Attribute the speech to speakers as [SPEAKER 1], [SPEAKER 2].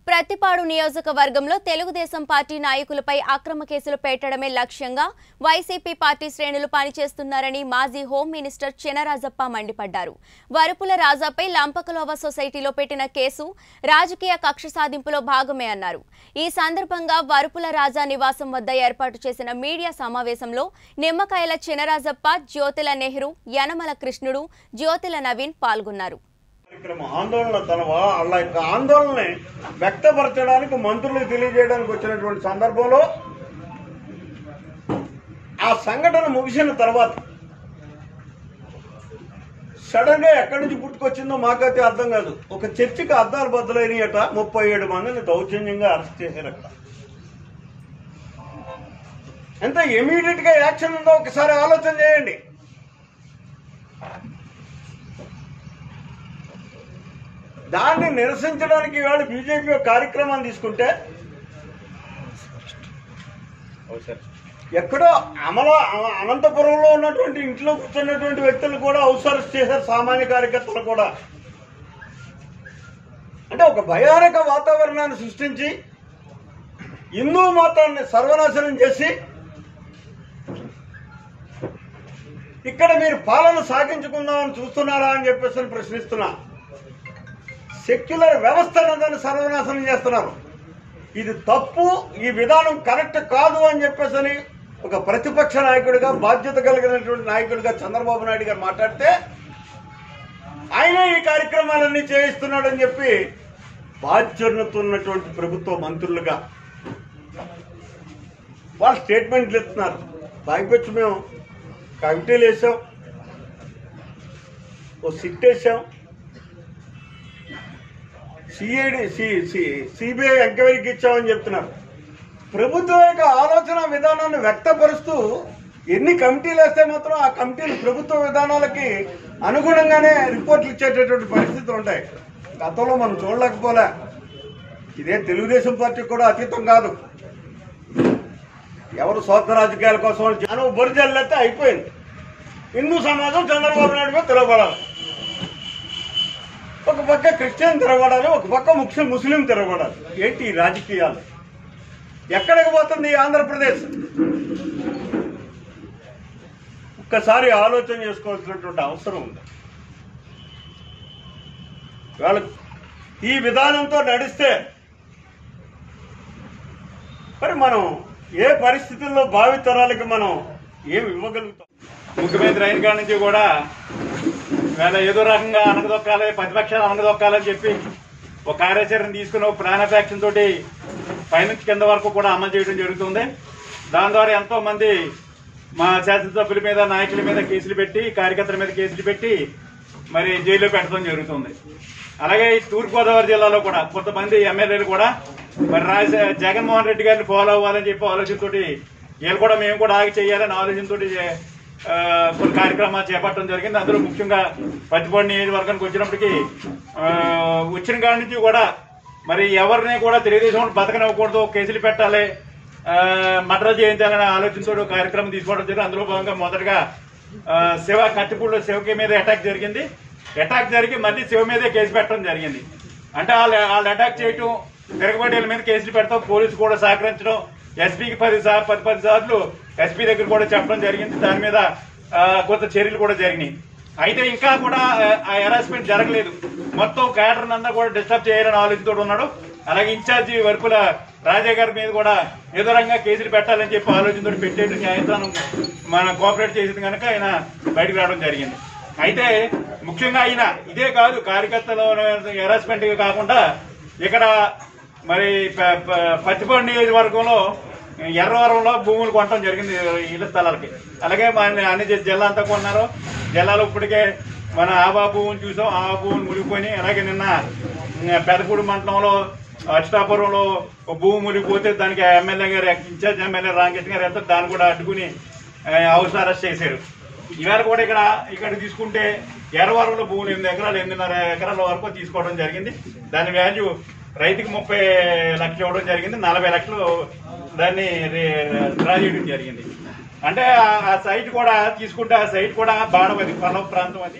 [SPEAKER 1] ప్రతిపాడు నియోజకవర్గంలో తెలుగుదేశం పార్టీ నాయకులపై అక్రమ కేసులు పెట్టడమే లక్ష్యంగా వైసీపీ పార్టీ శ్రేణులు పనిచేస్తున్నారని మాజీ హోం మినిస్టర్ చినరాజప్ప మండిపడ్డారు వరుపుల రాజాపై లంపకలోవ సొసైటీలో పెట్టిన కేసు రాజకీయ కక్ష సాధింపులో భాగమే అన్నారు ఈ సందర్భంగా వరుపుల రాజా నివాసం వద్ద ఏర్పాటు చేసిన మీడియా సమావేశంలో నిమ్మకాయల చినరాజప్ప జ్యోతిల నెహ్రూ యనమల కృష్ణుడు జ్యోతిల నవీన్ పాల్గొన్నారు
[SPEAKER 2] కార్యక్రమం ఆందోళన తన వా- వాళ్ళ యొక్క ఆందోళనని వ్యక్తపరచడానికి మంత్రులకు తెలియజేయడానికి వచ్చినటువంటి సందర్భంలో ఆ సంఘటన ముగిసిన తర్వాత సడన్ గా ఎక్కడి నుంచి పుట్టుకొచ్చిందో మాకైతే అర్థం కాదు ఒక చర్చికి అద్దాలు బద్దలైనయట ముప్పై ఏడు మందిని దౌర్జన్యంగా అరెస్ట్ చేశారట ఎంత ఇమీడియట్ గా యాక్షన్ ఉందో ఒకసారి ఆలోచన చేయండి దాన్ని నిరసించడానికి ఇవాళ బీజేపీ ఒక కార్యక్రమాన్ని తీసుకుంటే ఎక్కడో అమల అ- అనంతపురంలో ఉన్నటువంటి ఇంట్లో కూర్చున్నటువంటి వ్యక్తులు కూడా హౌస్ అరెస్ట్ చేశారు సామాన్య కార్యకర్తలు కూడా అంటే ఒక భయానక వాతావరణాన్ని సృష్టించి హిందూ మతాన్ని సర్వనాశనం చేసి ఇక్కడ మీరు పాలన సాగించుకుందామని చూస్తున్నారా అని చెప్పేసి నేను ప్రశ్నిస్తున్నా సెక్యులర్ వ్యవస్థను దాన్ని సర్వనాశనం చేస్తున్నారు ఇది తప్పు ఈ విధానం కరెక్ట్ కాదు అని చెప్పేసి ఒక ప్రతిపక్ష నాయకుడిగా బాధ్యత కలిగినటువంటి నాయకుడిగా చంద్రబాబు నాయుడు గారు మాట్లాడితే ఆయనే ఈ కార్యక్రమాలన్నీ చేయిస్తున్నాడని చెప్పి బాధ్యతతో ఉన్నటువంటి ప్రభుత్వ మంత్రులుగా వాళ్ళు స్టేట్మెంట్లు ఇస్తున్నారు పైపెచ్చు మేము కమిటీలు వేసాం ఓ సిట్ వేసాం సిఐడి సిబిఐ ఎంక్వైరీకి ఇచ్చామని చెప్తున్నారు ప్రభుత్వం యొక్క ఆలోచన విధానాన్ని వ్యక్తపరుస్తూ ఎన్ని కమిటీలు వేస్తే మాత్రం ఆ కమిటీలు ప్రభుత్వ విధానాలకి అనుగుణంగానే రిపోర్ట్లు ఇచ్చేటటువంటి పరిస్థితులు ఉంటాయి గతంలో మనం చూడలేకపోలే ఇదే తెలుగుదేశం పార్టీ కూడా అతీతం కాదు ఎవరు స్వార్థ రాజకీయాల కోసం జనం బొరిజల్లెత్తే అయిపోయింది హిందూ సమాజం చంద్రబాబు నాయుడు మీద తిరగబడాలి ఒక పక్క క్రిస్టియన్ తిరగబడాలి ఒక పక్క ముస్లిం ముస్లిం తిరగబడాలి ఏంటి ఈ రాజకీయాలు ఎక్కడికి పోతుంది ఈ ఆంధ్రప్రదేశ్ ఒక్కసారి ఆలోచన చేసుకోవాల్సినటువంటి అవసరం ఉంది వాళ్ళ ఈ విధానంతో నడిస్తే మరి మనం ఏ పరిస్థితుల్లో భావితరాలకి మనం ఏమి ఇవ్వగలుగుతాం
[SPEAKER 3] ముఖ్యమంత్రి అయిన కాడి నుంచి కూడా వేళ ఏదో రకంగా అనగదొక్కాలి ప్రతిపక్షాలు అనగదొక్కాలని చెప్పి ఒక కార్యాచరణ తీసుకుని ఒక ప్లానఫాక్షన్ తోటి పైనుంచి కింద వరకు కూడా అమలు చేయడం జరుగుతుంది దాని ద్వారా ఎంతో మంది మా శాసనసభ్యుల మీద నాయకుల మీద కేసులు పెట్టి కార్యకర్తల మీద కేసులు పెట్టి మరి జైల్లో పెట్టడం జరుగుతుంది అలాగే ఈ తూర్పుగోదావరి జిల్లాలో కూడా కొంతమంది ఎమ్మెల్యేలు కూడా మరి రాజ జగన్మోహన్ రెడ్డి గారిని ఫాలో అవ్వాలని చెప్పి ఆలోచనతోటి వీళ్ళు కూడా మేము కూడా ఆగి చేయాలని ఆలోచనతోటి ఆ, కొన్ని కార్యక్రమాలు చేపట్టడం జరిగింది అందులో ముఖ్యంగా పత్తిపాడు నియోజకవర్గానికి వచ్చినప్పటికీ ఆ, వచ్చిన కాడి నుంచి కూడా మరి ఎవరిని కూడా తెలుగుదేశం బతకనివ్వకూడదు కేసులు పెట్టాలి ఆ, మర్డర్ చేయించాలనే ఆలోచనతో ఒక కార్యక్రమం తీసుకోవడం జరిగింది అందులో భాగంగా మొదటగా ఆ, శివ కత్తిపూడిలో శివకి మీద అటాక్ జరిగింది అటాక్ జరిగి మళ్ళీ శివ మీదే కేసు పెట్టడం జరిగింది అంటే వాళ్ళు వాళ్ళు అటాక్ చేయటం తిరగబడేల మీద కేసులు పెడతాం పోలీసు కూడా సహకరించడం ఎస్పీకి పది సార్ పది పది సార్లు ఎస్పీ దగ్గర కూడా చెప్పడం జరిగింది దాని మీద ఆ, కొంత చర్యలు కూడా జరిగినాయి అయితే ఇంకా కూడా ఆ, ఆ హెరాస్మెంట్ జరగలేదు మొత్తం క్యాడర్ అంతా కూడా డిస్టర్బ్ చేయాలని ఆలోచనతో ఉన్నాడు అలాగే ఇన్ఛార్జి వర్పుల రాజా గారి మీద కూడా ఏదో రకంగా కేసులు పెట్టాలని చెప్పి ఆలోచనతో పెట్టేట్టు న్యాయస్థానం మన కోఆపరేట్ చేసింది కనుక ఆయన బయటకు రావడం జరిగింది అయితే ముఖ్యంగా ఆయన ఇదే కాదు కార్యకర్తల హెరాస్మెంట్ కాకుండా ఇక్కడ మరి ప- ప- పత్తిపాడు నియోజకవర్గంలో ఎర్రవరంలో భూములు కొనడం జరిగింది ఇళ్ల స్థలాలకి అలాగే మన అన్ని జి- జిల్లా అంతా కొన్నారు జిల్లాలో ఇప్పటికే మన ఆబా భూమిని చూసాం ఆ భూమిని మునిగిపోయి అలాగే నిన్న ఉమ్, పెదపూడి మండలంలో అచ్యుతాపురంలో ఒక భూమి మునిగిపోతే దానికి ఎమ్మెల్యే గారు ఇన్ఛార్జ్ ఎమ్మెల్యే రామకృష్ణ గారు వెళ్తే దాన్ని కూడా అడ్డుకుని ఆ, హౌస్ అరెస్ట్ చేశారు ఇవాళ కూడా ఇక్కడ ఇక్కడ తీసుకుంటే ఎర్రవరంలో భూములు ఎనిమిది ఎకరాలు ఎనిమిదిన్నర ఎకరాల వరకు తీసుకోవడం జరిగింది దాని వాల్యూ రైతుకి ముప్పై లక్షలు ఇవ్వడం జరిగింది నలభై లక్షలు దాన్ని రే- డ్రా చేయడం జరిగింది అంటే ఆ- ఆ సైట్ కూడా తీసుకుంటే ఆ సైట్ కూడా బాణం అది పొలం ప్రాంతం అది